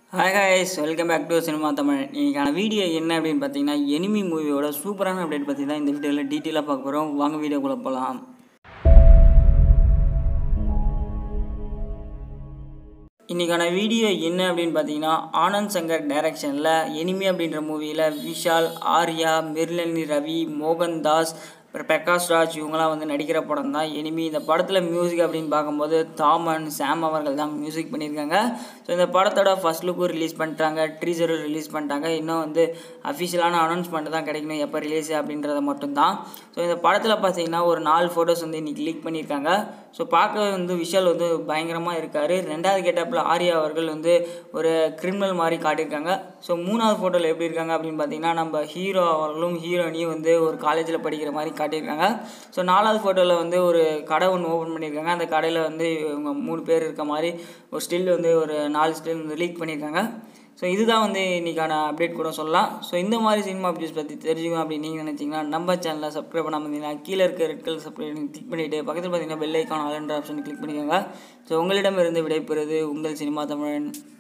hi guys welcome back to cinema Tamil இன்னைக்கான video என்ன அப்படின்னு பார்த்தீங்கன்னா எனிமி மூவியோட சூப்பரான அப்டேட் பற்றி தான் இந்த வீடியோவில் டீட்டெயிலாக பார்க்க போகிறோம் வாங்க வீடியோக்குள்ளே போகலாம் இன்றைக்கான வீடியோ என்ன அப்படின்னு பார்த்தீங்கன்னா ஆனந்த் சங்கர் டைரக்ஷனில் எனிமி அப்படின்ற மூவியில் விஷால் ஆர்யா மிர்லனி ரவி மோகன் தாஸ் அப்புறம் பிரகாஷ் ராஜ் இவங்களாம் வந்து நடிக்கிற படம் தான் எனிமி இந்த படத்தில் மியூசிக் அப்படின்னு பார்க்கும்போது தாமன் சாம் அவர்கள் தான் மியூசிக் பண்ணியிருக்காங்க ஸோ இந்த படத்தோட ஃபஸ்ட் லுக்கும் ரிலீஸ் பண்ணிட்டாங்க ட்ரீசரும் ரிலீஸ் பண்ணிட்டாங்க இன்னும் வந்து அஃபிஷியலான அனௌன்ஸ்மெண்ட் தான் கிடைக்கணும் எப்போ ரிலீஸ் அப்படின்றத மட்டும்தான் ஸோ இந்த படத்தில் பார்த்தீங்கன்னா ஒரு நாலு ஃபோட்டோஸ் வந்து இன்றைக்கி லீக் பண்ணியிருக்காங்க ஸோ பார்க்க வந்து விஷால் வந்து பயங்கரமாக இருக்கார் ரெண்டாவது கேட்டப்பில் ஆர்யா அவர்கள் வந்து ஒரு கிரிமினல் மாதிரி காட்டியிருக்காங்க ஸோ மூணாவது ஃபோட்டோவில் எப்படி இருக்காங்க அப்படின்னு பார்த்தீங்கன்னா நம்ம ஹீரோ அவர்களும் ஹீரோனியும் வந்து ஒரு காலேஜில் படிக்கிற மாதிரி காட்டியிருக்காங்க ஸோ நாலாவது ஃபோட்டோவில் வந்து ஒரு கடை ஒன்று ஓப்பன் பண்ணியிருக்காங்க அந்த கடையில் வந்து இவங்க மூணு பேர் இருக்க மாதிரி ஒரு ஸ்டில் வந்து ஒரு நாலு ஸ்டில் வந்து லீக் பண்ணியிருக்காங்க ஸோ இதுதான் வந்து இன்றைக்கான அப்டேட் கூட சொல்லலாம் ஸோ இந்த மாதிரி சினிமா அப்டேட்ஸ் பற்றி தெரிஞ்சுக்கணும் அப்படின்னு நீங்கள் நினச்சிங்கன்னா நம்ம சேனலை சப்ஸ்கிரைப் பண்ணாமல் இருந்தீங்கன்னா கீழே இருக்க ரெட் கலர் சப்ஸ்கிரைப் கிளிக் பண்ணிவிட்டு பக்கத்தில் பார்த்தீங்கன்னா பெல் ஐக்கான் ஆல்ன்ற ஆப்ஷன் கிளிக் பண்ணிக்கோங்க ஸோ உங்களிடமிருந்து விடைபெறுவது உங்கள் சினிமா தமிழன்